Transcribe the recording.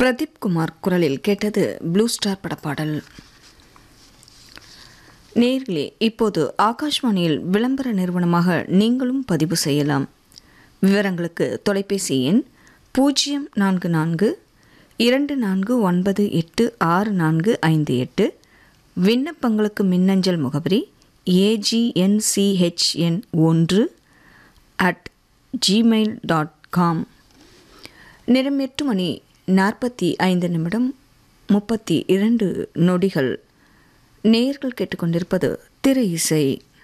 பிரதீப் குமார் குரலில் கேட்டது blue star படப்பாடல் நேர்களே இப்போது ஆகாஷ்வாணியில் விளம்பர நிறுவனமாக நீங்களும் பதிவு செய்யலாம் விவரங்களுக்கு தொலைபேசி எண் பூஜ்ஜியம் நான்கு நான்கு இரண்டு நான்கு ஒன்பது எட்டு ஆறு நான்கு ஐந்து எட்டு விண்ணப்பங்களுக்கு மின்னஞ்சல் முகவரி ஏஜிஎன்சிஹெச்என் ஒன்று அட் ஜிமெயில் டாட் காம் நிறம் எட்டு மணி நாற்பத்தி ஐந்து நிமிடம் முப்பத்தி இரண்டு நொடிகள் நேயர்கள் கேட்டுக்கொண்டிருப்பது திரை இசை